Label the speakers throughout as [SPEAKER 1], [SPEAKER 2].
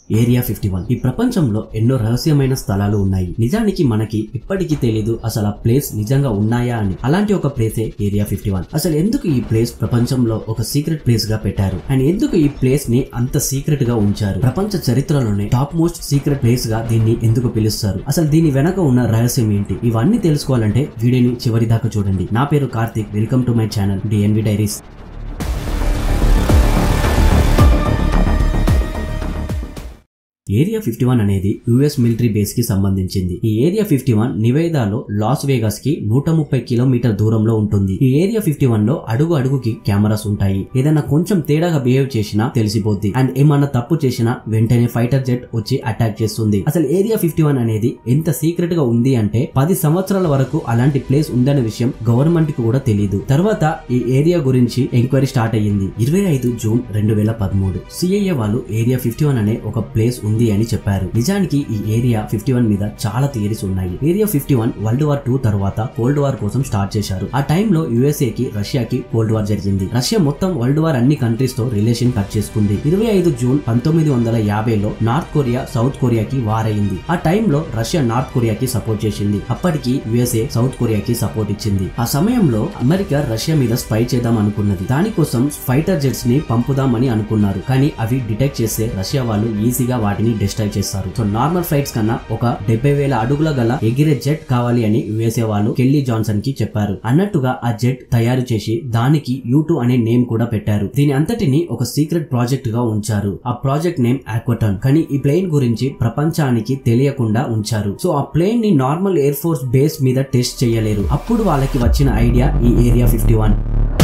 [SPEAKER 1] area fifty one ఈ ప్రపంచంలో ఎన్నో రహస్యమైన స్థలాలు ఉన్నాయి నిజానికి మనకి ఇప్పటికీ తెలీదు అసలు ఆ ప్లేస్ నిజంగా ఉన్నాయా అని అలాంటి ఒక ప్లేసే ఏరియా ఫిఫ్టీ వన్ అసలు ఎందుకు ఈ ప్లేస్ ప్రపంచంలో ఒక సీక్రెట్ ప్లేస్ గా పెట్టారు అండ్ ఎందుకు ఈ ప్లేస్ ని అంత సీక్రెట్ గా ఉంచారు ప్రపంచ చరిత్రలోనే టాప్ మోస్ట్ సీక్రెట్ ప్లేస్ గా దీన్ని ఎందుకు పిలుస్తారు అసలు దీని వెనక ఉన్న రహస్యం ఏంటి ఇవన్నీ తెలుసుకోవాలంటే వీడియోని చివరి దాకా చూడండి నా పేరు Karthik welcome to my channel DNV diaries area fifty one అనేది యుఎస్ మిలిటరీ బేస్ కి సంబంధించింది ఈ ఏరియా ఫిఫ్టీ వన్ నివేదాలో లాస్ వేగాస్ కి నూట ముప్పై కిలోమీటర్ దూరంలో ఉంటుంది ఈ ఏరియా ఫిఫ్టీ వన్ లో అడుగు అడుగుకి కెమెరాస్ ఉంటాయి ఏదైనా కొంచెం తేడాగా బిహేవ్ చేసినా తెలిసిపోద్ది అండ్ ఏమన్నా తప్పు చేసినా వెంటనే ఫైటర్ జెట్ వచ్చి అటాక్ చేస్తుంది అసలు ఏరియా ఫిఫ్టీ వన్ అనేది ఎంత సీక్రెట్ గా ఉంది అంటే పది సంవత్సరాల వరకు అలాంటి ప్లేస్ ఉందనే విషయం గవర్నమెంట్ కి కూడా తెలియదు తర్వాత ఈ ఏరియా గురించి ఎంక్వైరీ స్టార్ట్ అయ్యింది ఇరవై ఐదు జూన్ రెండు వేల పదమూడు సిఐఏ వాళ్ళు ఏరియా ఫిఫ్టీ వన్ అనే ఒక ప్లేస్ ఉంది అని చెప్పారు నిజానికి ఈ ఏరియా ఫిఫ్టీ వన్ మీద చాలా థియరీస్ ఉన్నాయి area fifty one world war two తర్వాత కోల్డ్ వార్ కోసం స్టార్ట్ చేశారు ఆ టైంలో యుఎస్ఏ కి రష్యాకి కోల్డ్ వార్ జరిగింది రష్యా మొత్తం వరల్డ్ వార్ అన్ని కంట్రీస్ తో రిలేషన్ కట్ చేసుకుంది ఇరవై ఐదు జూన్ పంతొమ్మిది వందల యాభైలో నార్త్ కొరియా సౌత్ కొరియాకి వార్ అయింది ఆ టైంలో రష్యా నార్త్ కొరియాకి సపోర్ట్ చేసింది అప్పటికి యుఎస్ఏ సౌత్ కొరియాకి సపోర్ట్ ఇచ్చింది ఆ సమయంలో అమెరికా రష్యా మీద స్పై చేద్దాం అనుకున్నది దానికోసం ఫైటర్ జెట్స్ ని పంపుదామని అనుకున్నారు కానీ అవి డిటెక్ట్ చేస్తే రష్యా వాళ్ళు ఈజీగా వాటిని డిస్ట్రాయ్ చేస్తారు సో నార్మల్ ఫ్లైట్స్ కన్నా ఒక డెబ్బై వేల అడుగుల గల ఎగిరే జెట్ కావాలి అని యుఎస్ఏ వాళ్ళు కెల్లీ జాన్సన్ కి చెప్పారు అన్నట్టుగా ఆ జెట్ తయారు చేసి దానికి యూ అనే నేమ్ కూడా పెట్టారు దీని అంతటిని ఒక సీక్రెట్ ప్రాజెక్ట్ గా ఉంచారు ఆ ప్రాజెక్ట్ నేమ్ ఆక్వటన్ కానీ ఈ ప్లేన్ గురించి ప్రపంచానికి తెలియకుండా ఉంచారు సో ఆ ప్లేన్ ని నార్మల్ ఎయిర్ ఫోర్స్ బేస్ మీద టెస్ట్ చేయలేరు అప్పుడు వాళ్ళకి వచ్చిన ఐడియా ఈ ఏరియా ఫిఫ్టీ వన్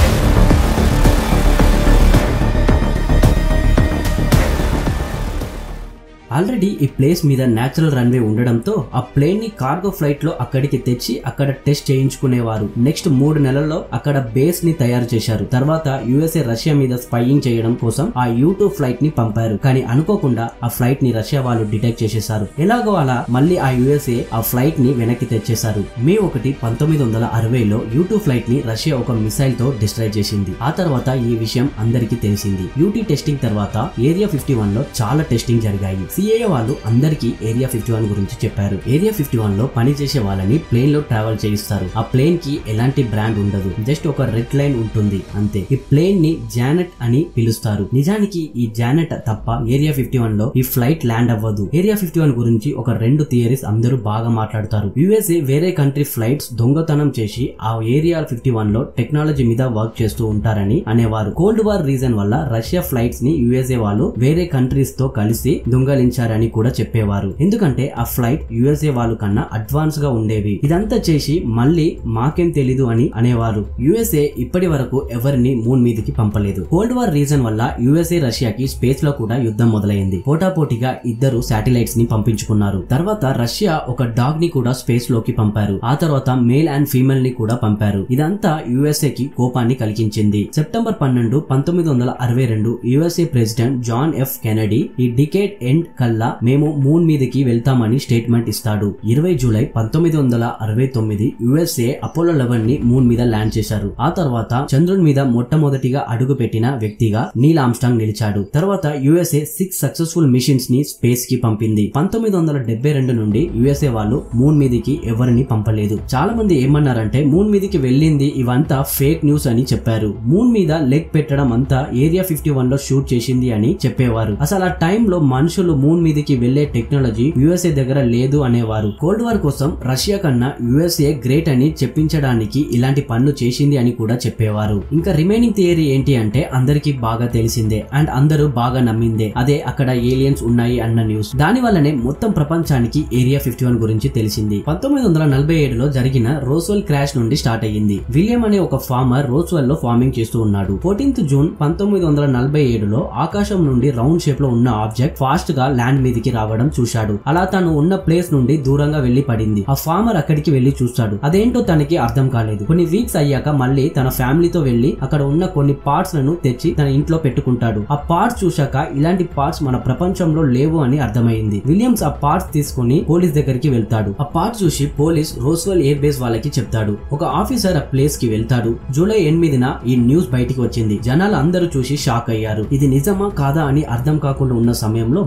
[SPEAKER 1] ఆల్రెడీ ఈ ప్లేస్ మీద నేచురల్ రన్వే ఉండడంతో ఆ ప్లేన్ ని కార్గో ఫ్లైట్ లో అక్కడికి తెచ్చి అక్కడ టెస్ట్ చేయించుకునేవారు నెక్స్ట్ మూడు నెలల్లో అక్కడ బేస్ ని తయారు చేశారు తర్వాత యుఎస్ఏ రష్యా మీద స్పైయింగ్ చేయడం కోసం ఆ యూ టూ ఫ్లైట్ ని పంపారు కానీ అనుకోకుండా ఆ ఫ్లైట్ ని రష్యా వాళ్ళు డిటెక్ట్ చేసేశారు ఎలాగో అలా మళ్ళీ ఆ యుఎస్ఏ ఆ ఫ్లైట్ ని వెనక్కి తెచ్చేశారు మే ఒకటి పంతొమ్మిది వందల అరవైలో యూ టూ ఫ్లైట్ ని రష్యా ఒక మిసైల్ తో డిస్ట్రాయ్ చేసింది ఆ తర్వాత ఈ విషయం అందరికీ తెలిసింది యూటీ టెస్టింగ్ తర్వాత ఏరియా ఫిఫ్టీ వన్ లో చాలా టెస్టింగ్ జరిగాయి సిఏఏ వాళ్ళు అందరికీ ఏరియా ఫిఫ్టీ వన్ గురించి చెప్పారు ఏరియా ఫిఫ్టీ వన్ లో పని చేసే వాళ్ళని ప్లేన్ లో ట్రావెల్ చేయిస్తారు ఆ ప్లేన్ కి ఎలాంటి బ్రాండ్ ఉండదు జస్ట్ ఒక రెడ్ లైన్ ఉంటుంది అంతే ఈ ప్లేన్ ని జానెట్ అని పిలుస్తారు నిజానికి ఈ జానెట్ తప్ప ఏరియా ఫిఫ్టీ వన్ లో ఈ ఫ్లైట్ ల్యాండ్ అవ్వదు ఏరియా ఫిఫ్టీ వన్ గురించి ఒక రెండు థియరీస్ అందరూ బాగా మాట్లాడతారు యుఎస్ఏ వేరే కంట్రీ ఫ్లైట్స్ దొంగతనం చేసి ఆ ఏరియా ఫిఫ్టీ వన్ లో టెక్నాలజీ మీద వర్క్ చేస్తూ ఉంటారని అనేవారు కోల్డ్ వార్ రీజన్ వల్ల రష్యా ఫ్లైట్స్ ని యుఎస్ఏ వాళ్ళు వేరే కంట్రీస్ తో కలిసి దొంగలించారని కూడా చెప్పేవారు ఎందుకంటే ఆ ఫ్లైట్ యుఎస్ఏ వాళ్ళు కన్నా అడ్వాన్స్ గా ఉండేవి ఇదంతా చేసి మళ్ళీ మాకేం తెలీదు అని అనేవారు యుఎస్ఏ ఇప్పటి వరకు ఎవరిని మూన్ మీదకి పంపలేదు కోల్డ్ వార్ రీజన్ వల్ల యుఎస్ఏ రష్యాకి స్పేస్ లో కూడా యుద్ధం మొదలైంది పోటాపోటీగా ఇద్దరు శాటిలైట్స్ ని పంపించుకున్నారు తర్వాత రష్యా ఒక డాగ్ ని కూడా స్పేస్ లోకి పంపారు ఆ తర్వాత మేల్ అండ్ ఫీమేల్ ని కూడా పంపారు ఇదంతా యుఎస్ఏ కి కోపాన్ని కలిగించింది సెప్టెంబర్ పన్నెండు పంతొమ్మిది వందల అరవై రెండు USA president John F Kennedy ఈ డికేట్ ఎండ్ కల్లా మేము మూన్ మీదకి వెళ్తామని స్టేట్మెంట్ ఇస్తాడు ఇరవై జూలై పంతొమ్మిది వందల అరవై తొమ్మిది యుఎస్ఏ అపోలో లెవెన్ ని మూన్ మీద ల్యాండ్ చేశారు ఆ తర్వాత చంద్రుని మీద మొట్టమొదటిగా అడుగు పెట్టిన వ్యక్తిగా నీల్ ఆమ్స్టాంగ్ నిలిచాడు తర్వాత యుఎస్ఏ సిక్స్ సక్సెస్ఫుల్ మిషన్స్ ని స్పేస్ కి పంపింది పంతొమ్మిది వందల డెబ్బై రెండు నుండి యుఎస్ఏ వాళ్ళు మూన్ మీదకి ఎవరిని పంపలేదు చాలా మంది ఏమన్నారంటే మూన్ మీదకి వెళ్ళింది ఇవంతా ఫేక్ న్యూస్ అని చెప్పారు మూన్ మీద లెగ్ పెట్టడం అంతా ఏరియా ఫిఫ్టీ వన్ లో షూట్ చేసింది అని చెప్పేవారు అసలు ఆ టైంలో మనుషులు మూన్ మీదకి వెళ్లే టెక్నాలజీ యుఎస్ఏ దగ్గర లేదు అనేవారు కోల్డ్ వార్ కోసం రష్యా కన్నా యుఎస్ఏ గ్రేట్ అని చెప్పించడానికి ఇలాంటి పనులు చేసింది అని కూడా చెప్పేవారు ఇంకా రిమైనింగ్ థియరీ ఏంటి అంటే అందరికీ బాగా తెలిసిందే అండ్ అందరూ బాగా నమ్మిందే అదే అక్కడ ఏలియన్స్ ఉన్నాయి అన్న న్యూస్ దాని వల్లనే మొత్తం ప్రపంచానికి ఏరియా ఫిఫ్టీ వన్ గురించి తెలిసింది పంతొమ్మిది వందల నలభై ఏడులో జరిగిన రోస్వెల్ క్రాష్ నుండి స్టార్ట్ అయ్యింది విలియం అనే ఒక ఫార్మర్ రోస్వెల్ లో ఫార్మింగ్ చేస్తూ ఉన్నాడు ఫోర్టీన్త్ జూన్ పంతొమ్మిది వందల నలభై ఏడులో ఆకాశం నుండి రౌండ్ షేప్ లో ఉన్న ఆబ్జెక్ట్ ఫాస్ట్ గా ల్యాండ్ మీదకి రావడం చూశాడు అలా తను ఉన్న ప్లేస్ నుండి దూరంగా వెళ్లి పడింది ఆ ఫార్మర్ అక్కడికి వెళ్లి చూస్తాడు అదేంటో తనకి అర్థం కాలేదు కొన్ని వీక్స్ అయ్యాక మళ్ళీ తన ఫ్యామిలీతో వెళ్లి అక్కడ ఉన్న కొన్ని పార్ట్స్ లను తెచ్చి తన ఇంట్లో పెట్టుకుంటాడు ఆ పార్ట్స్ చూశాక ఇలాంటి పార్ట్స్ మన ప్రపంచంలో లేవు అని అర్థమైంది విలియమ్స్ ఆ పార్ట్స్ తీసుకుని పోలీస్ దగ్గరికి వెళ్తాడు ఆ పార్ట్స్ చూసి పోలీస్ రోస్వెల్ ఎయిర్ బేస్ వాళ్ళకి చెప్తాడు ఒక ఆఫీసర్ ఆ ప్లేస్ కి వెళ్తాడు జూలై ఎనిమిదిన ఈ న్యూస్ బయటికి వచ్చింది జనాలు అందరూ చూసి షాక్ అయ్యారు ఇది నిజమా కాదా అని అర్థం కాకుండా ఉన్న సమయంలో మరో రోజు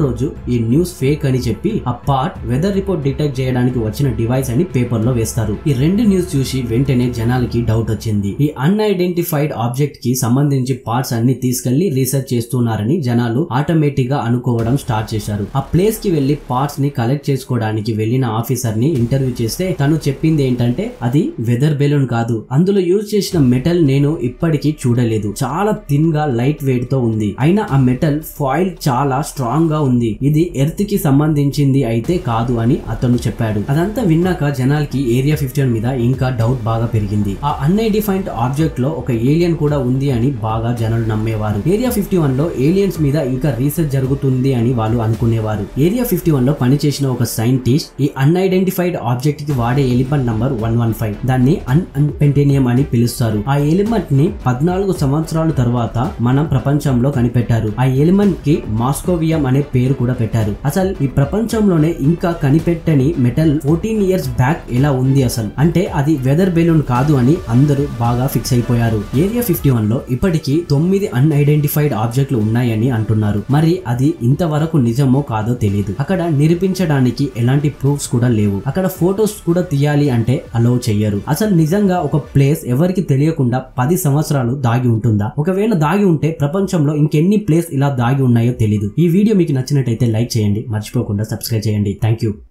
[SPEAKER 1] రోజు ఈ న్యూస్ ఫేక్ అని చెప్పి ఆ పార్ట్ వెదర్ రిపోర్ట్ డిటెక్ట్ చేయడానికి వచ్చిన డివైస్ అని పేపర్ లో వేస్తారు ఈ రెండు న్యూస్ చూసి వెంటనే జనాలకి డౌట్ వచ్చింది ఈ అన్ఐడెంటిఫైడ్ ఆబ్జెక్ట్ కి సంబంధించి పార్ట్స్ అన్ని తీసుకెళ్లి రీసెర్చ్ చేస్తున్నారని జనాలు ఆటోమేటిక్ గా అనుకోవడం స్టార్ట్ చేశారు ఆ ప్లేస్ కి వెళ్లి పార్ట్స్ ని కలెక్ట్ చేసుకోవడానికి వెళ్లిన ఆఫీసర్ ని ఇంటర్వ్యూ చేస్తే తను చెప్పింది ఏంటంటే అది వెదర్ బెలూన్ కాదు అందులో యూజ్ చేసిన మెటల్ నేను ఇప్పటికీ చూడలేదు చాలా థిన్ గా లైట్ వెయిట్ తో ఉంది అయినా ఆ మెటల్ ఫాయిల్ చాలా స్ట్రాంగ్ గా ఉంది ఇది ఎర్త్ కి సంబంధించింది అయితే కాదు అని అతను చెప్పాడు అదంతా విన్నాక జనాలకి ఏరియా ఫిఫ్టీ మీద ఇంకా డౌట్ బాగా పెరిగింది ఆ అన్ఐడిఫైన్డ్ ఆబ్జెక్ట్ లో ఒక ఏలియన్ కూడా ఉంది అని బాగా జనాలు నమ్మేవారు ఏరియా ఫిఫ్టీ వన్ లో ఏలియన్స్ మీద ఇంకా రీసెర్చ్ జరుగుతుంది అని వాళ్ళు అనుకునేవారు ఏరియా ఫిఫ్టీ వన్ లో పనిచేసిన ఒక సైంటిస్ట్ ఈ అన్ఐడెంటిఫైడ్ ఆబ్జెక్ట్ కి వాడే element number one one five దాన్ని అన్ అన్పెంటేనియం అని పిలుస్తారు ఆ ఎలిమెంట్ ని పద్నాలుగు సంవత్సరాల తర్వాత మనం ప్రపంచంలో కనిపెట్టారు ఆ ఎలిమెంట్ కి మాస్కోవియం అనే పేరు కూడా పెట్టారు అసలు ఈ ప్రపంచంలోనే ఇంకా కనిపెట్టని మెటల్ ఫోర్టీన్ ఇయర్స్ బ్యాక్ ఎలా ఉంది అసలు అంటే అది వెదర్ బెలూన్ కాదు అని అందరూ బాగా ఫిక్స్ అయిపోయారు ఏరియా ఫిఫ్టీ వన్ లో ఇప్పటికీ తొమ్మిది అన్ఐడెంటిఫైడ్ ఆబ్జెక్టులు ఉన్నాయని అంటున్నారు మరి అది ఇంతవరకు నిజమో కాదో తెలియదు అక్కడ నిరూపించడానికి ఎలాంటి ప్రూఫ్స్ కూడా లేవు అక్కడ ఫొటోస్ కూడా తీయాలి అంటే అలో చెయ్యరు అసలు నిజంగా ఒక ప్లేస్ ఎవరికి తెలియకుండా పది సంవత్సరాలు దాగి ఉంటుందా ఒకవేళ దాగి ఉంటే ప్రపంచంలో ఇంకెన్ని ప్లేస్ ఇలా దాగి ఉన్నాయో తెలియదు ఈ వీడియో మీకు నచ్చినట్టయితే లైక్ చేయండి మర్చిపోకుండా సబ్స్క్రైబ్ చేయండి థ్యాంక్ యూ